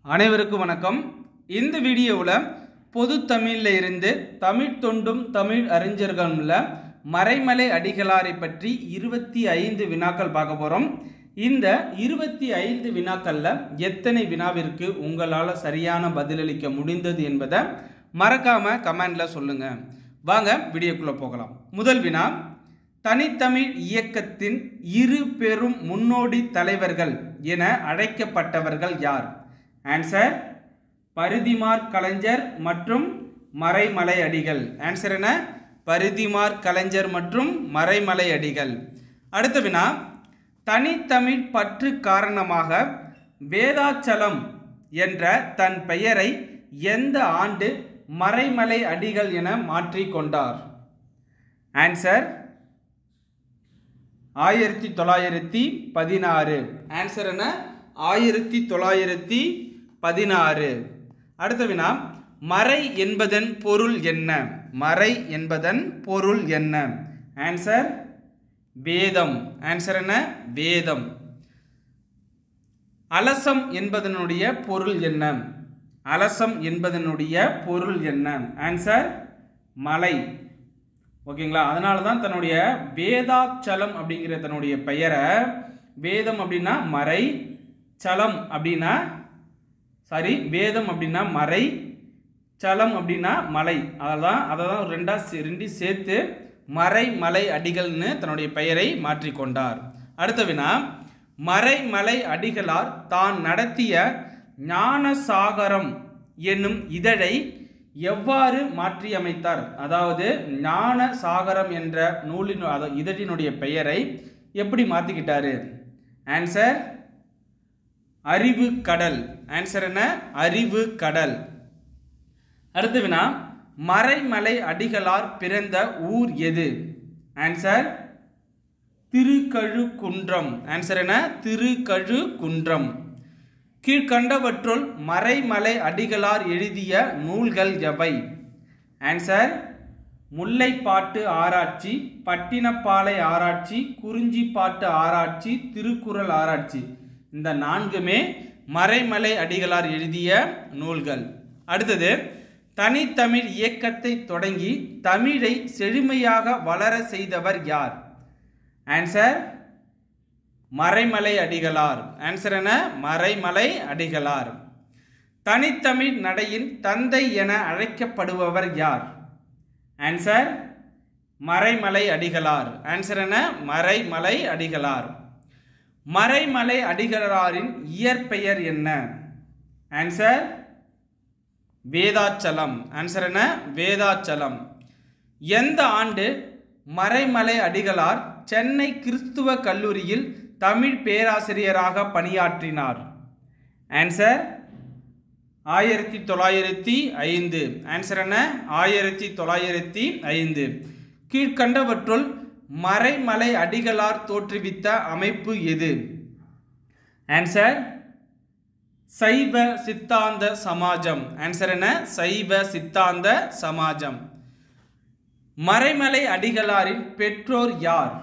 அனைவருக்கும் வணக்கம் இந்த வீடியோவில் பொது தமிழில் இருந்து தமிழ் தொண்டும் தமிழ் அறிஞர்களும்ல மறைமலை அடிகளாரை பற்றி இருபத்தி ஐந்து வினாக்கள் பார்க்க போகிறோம் இந்த இருபத்தி ஐந்து வினாக்களில் எத்தனை வினாவிற்கு உங்களால் சரியான பதிலளிக்க முடிந்தது என்பதை மறக்காமல் கமெண்டில் சொல்லுங்கள் வாங்க வீடியோக்குள்ளே போகலாம் முதல் வினா தனித்தமிழ் இயக்கத்தின் இரு பெரும் முன்னோடி தலைவர்கள் என அழைக்கப்பட்டவர்கள் யார் ஆன்சர் பரிதிமார் கலைஞர் மற்றும் மறைமலை அடிகள் ஆன்சர் என்ன பரிதிமார் கலைஞர் மற்றும் மறைமலை அடிகள் அடுத்த வினா தனித்தமிழ் பற்று காரணமாக வேதாச்சலம் என்ற தன் பெயரை எந்த ஆண்டு மறைமலை அடிகள் என மாற்றிக்கொண்டார் ஆன்சர் ஆயிரத்தி தொள்ளாயிரத்தி பதினாறு ஆன்சர் என்ன ஆயிரத்தி தொள்ளாயிரத்தி பதினாறு அடுத்த வினா மறை என்பதன் பொருள் என்ன மறை என்பதன் பொருள் என்ன ஆன்சர் வேதம் ஆன்சர் என்ன வேதம் அலசம் என்பதனுடைய பொருள் என்ன அலசம் என்பதனுடைய பொருள் என்ன ஆன்சர் மலை ஓகேங்களா அதனால தான் தன்னுடைய வேதாச்சலம் அப்படிங்கிற தன்னுடைய பெயரை வேதம் அப்படின்னா மறை சலம் அப்படின்னா சாரி வேதம் அப்படின்னா மறை சலம் அப்படின்னா மலை அதெல்லாம் அதை தான் ரெண்டா சே- ரெண்டையும் சேர்த்து மறை மலை அடிகள்னு தன்னுடைய பெயரை மாற்றிக்கொண்டார் அடுத்த வினா மறைமலை அடிகளார் தான் நடத்திய ஞானசாகரம் என்னும் இதழை எவ்வாறு மாற்றியமைத்தார் அதாவது ஞான சாகரம் என்ற நூலின் அதாவது இதழினுடைய பெயரை எப்படி மாற்றிக்கிட்டாரு ஆன்சர் அறிவு கடல் ஆன்சர் என்ன அறிவு கடல் அடுத்த வினா மறைமலை அடிகளார் பிறந்த ஊர் எது ஆன்சர் திருக்கழுக்குன்றம் ஆன்சர் என்ன திருக்கழுக்குன்றம் கீழ்கண்டவற்றுள் மறைமலை அடிகளார் எழுதிய நூல்கள் எவை ஆன்சர் முல்லைப்பாட்டு ஆராய்ச்சி பட்டினப்பாலை ஆராய்ச்சி குறிஞ்சிப்பாட்டு ஆராய்ச்சி திருக்குறள் ஆராய்ச்சி இந்த நான்குமே மறைமலை அடிகளார் எழுதிய நூல்கள் அடுத்தது தனித்தமிழ் இயக்கத்தை தொடங்கி தமிழை செழுமையாக வளர செய்தவர் யார் ஆன்சர் மறைமலை அடிகளார் ஆன்சர் என்ன மறைமலை அடிகளார் தனித்தமிழ் நடையின் தந்தை என அழைக்கப்படுபவர் யார் ஆன்சர் மறைமலை அடிகளார் ஆன்சர் என்ன மறைமலை அடிகளார் மறைமலை அடிகளாரின் இயற்பெயர் என்ன ஆன்சர் வேதாச்சலம் ஆன்சர் என்ன வேதாச்சலம் எந்த ஆண்டு மறைமலை அடிகளார் சென்னை கிறிஸ்துவ கல்லூரியில் தமிழ் பேராசிரியராக பணியாற்றினார் ஆன்சர் ஆயிரத்தி தொள்ளாயிரத்தி ஐந்து ஆன்சர் என்ன ஆயிரத்தி தொள்ளாயிரத்தி ஐந்து கீழ்கண்டவற்றுள் மறைமலை அடிகளார் தோற்றுவித்த அமைப்பு எது ஆன்சர் சைவ சித்தாந்த சமாஜம் ஆன்சர் என்ன சைவ சித்தாந்த சமாஜம் மறைமலை அடிகளாரின் பெற்றோர் யார்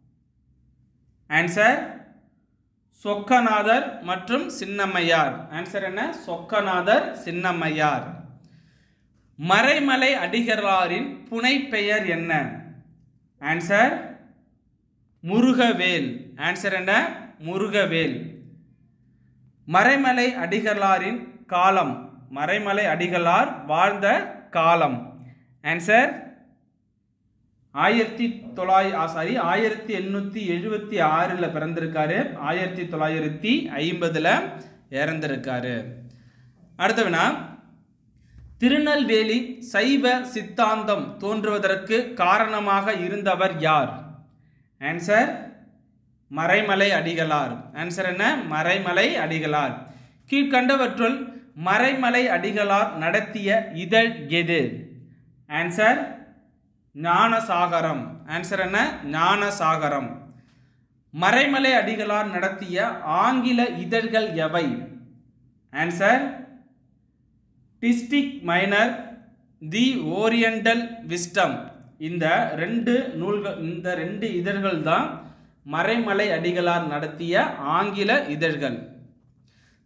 ஆன்சர் சொக்கநாதர் மற்றும் சின்னம்மையார் ஆன்சர் என்ன சொக்கநாதர் சின்னம்மையார் மறைமலை அடிகளாரின் புனைப்பெயர் என்ன ஆன்சர் முருகவேல் ஆன்சர் என்ன முருகவேல் மறைமலை அடிகளாரின் காலம் மறைமலை அடிகளார் வாழ்ந்த காலம் ஆன்சர் ஆயிரத்தி தொள்ளாய் சாரி ஆயிரத்தி எண்ணூற்றி எழுபத்தி ஆறில் பிறந்திருக்காரு ஆயிரத்தி தொள்ளாயிரத்தி ஐம்பதில் இறந்திருக்காரு அடுத்த வினா திருநெல்வேலி சைவ சித்தாந்தம் தோன்றுவதற்கு காரணமாக இருந்தவர் யார் ஆன்சர் மறைமலை அடிகளார் ஆன்சர் என்ன மறைமலை அடிகளார் கீழ்கண்டவற்றுள் மறைமலை அடிகளார் நடத்திய இதழ் எது ஆன்சர் ஞானசாகரம் ஆன்சர் என்ன ஞானசாகரம் மறைமலை அடிகளார் நடத்திய ஆங்கில இதழ்கள் எவை ஆன்சர் டிஸ்டிக் மைனர் தி ஓரியண்டல் விஸ்டம் இந்த ரெண்டு நூல்கள் இந்த ரெண்டு இதழ்கள் தான் மறைமலை அடிகளார் நடத்திய ஆங்கில இதழ்கள்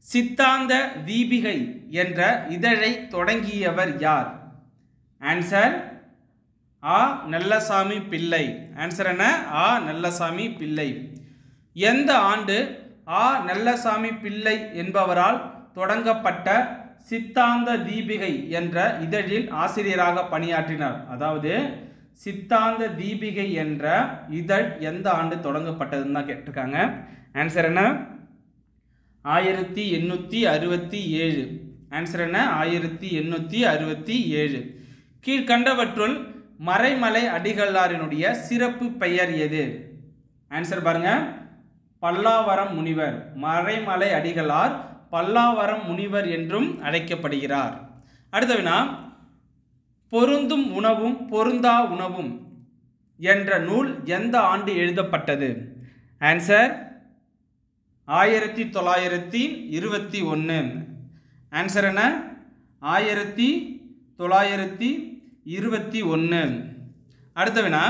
சித்தாந்த தீபிகை என்ற இதழை தொடங்கியவர் யார் ஆன்சர் ஆ நல்லசாமி பிள்ளை ஆன்சர் என்ன ஆ நல்லசாமி பிள்ளை எந்த ஆண்டு ஆ நல்லசாமி பிள்ளை என்பவரால் தொடங்கப்பட்ட சித்தாந்த தீபிகை என்ற இதழில் ஆசிரியராக பணியாற்றினார் அதாவது சித்தாந்த தீபிகை என்ற இதழ் எந்த ஆண்டு தொடங்கப்பட்டதுன்னு தான் கேட்டிருக்காங்க ஆன்சர் என்ன ஆயிரத்தி எண்ணூற்றி அறுபத்தி ஏழு ஆன்சர் என்ன ஆயிரத்தி எண்ணூற்றி அறுபத்தி ஏழு கீழ்கண்டவற்றுள் மறைமலை அடிகளாரினுடைய சிறப்பு பெயர் எது ஆன்சர் பாருங்க பல்லாவரம் முனிவர் மறைமலை அடிகளார் பல்லாவரம் முனிவர் என்றும் அழைக்கப்படுகிறார் அடுத்த வினா பொருந்தும் உணவும் பொருந்தா உணவும் என்ற நூல் எந்த ஆண்டு எழுதப்பட்டது ஆன்சர் ஆயிரத்தி தொள்ளாயிரத்தி இருபத்தி ஒன்று ஆன்சர் என்ன ஆயிரத்தி தொள்ளாயிரத்தி இருபத்தி ஒன்று அடுத்த வினா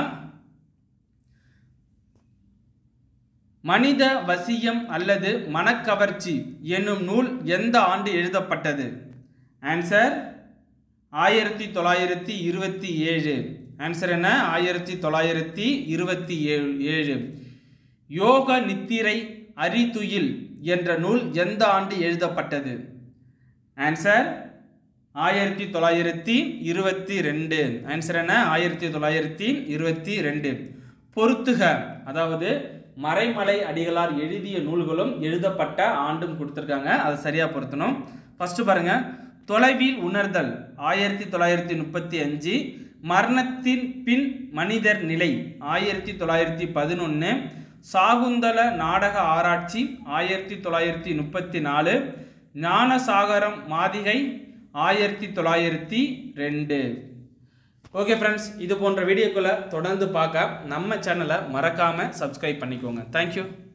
மனித வசியம் அல்லது மனக்கவர்ச்சி என்னும் நூல் எந்த ஆண்டு எழுதப்பட்டது ஆன்சர் ஆயிரத்தி தொள்ளாயிரத்தி இருபத்தி ஏழு ஆன்சர் என்ன ஆயிரத்தி தொள்ளாயிரத்தி இருபத்தி ஏழு ஏழு யோக நித்திரை அரிதுயில் என்ற நூல் எந்த ஆண்டு எழுதப்பட்டது ஆன்சர் ஆயிரத்தி தொள்ளாயிரத்தி இருபத்தி ரெண்டு ஆன்சர் என்ன ஆயிரத்தி தொள்ளாயிரத்தி இருபத்தி ரெண்டு பொருத்துக அதாவது மறைமலை அடிகளார் எழுதிய நூல்களும் எழுதப்பட்ட ஆண்டும் கொடுத்துருக்காங்க அதை சரியாக பொருத்தணும் ஃபஸ்ட்டு பாருங்க தொலைவில் உணர்தல் ஆயிரத்தி தொள்ளாயிரத்தி முப்பத்தி அஞ்சு மரணத்தின் பின் மனிதர் நிலை ஆயிரத்தி தொள்ளாயிரத்தி பதினொன்று சாகுந்தல நாடக ஆராய்ச்சி ஆயிரத்தி தொள்ளாயிரத்தி முப்பத்தி நாலு ஞானசாகரம் மாதிகை ஆயிரத்தி தொள்ளாயிரத்தி ரெண்டு ஓகே ஃப்ரெண்ட்ஸ் இது போன்ற வீடியோக்களை தொடர்ந்து பார்க்க நம்ம சேனலை மறக்காமல் சப்ஸ்கிரைப் பண்ணிக்கோங்க தேங்க்யூ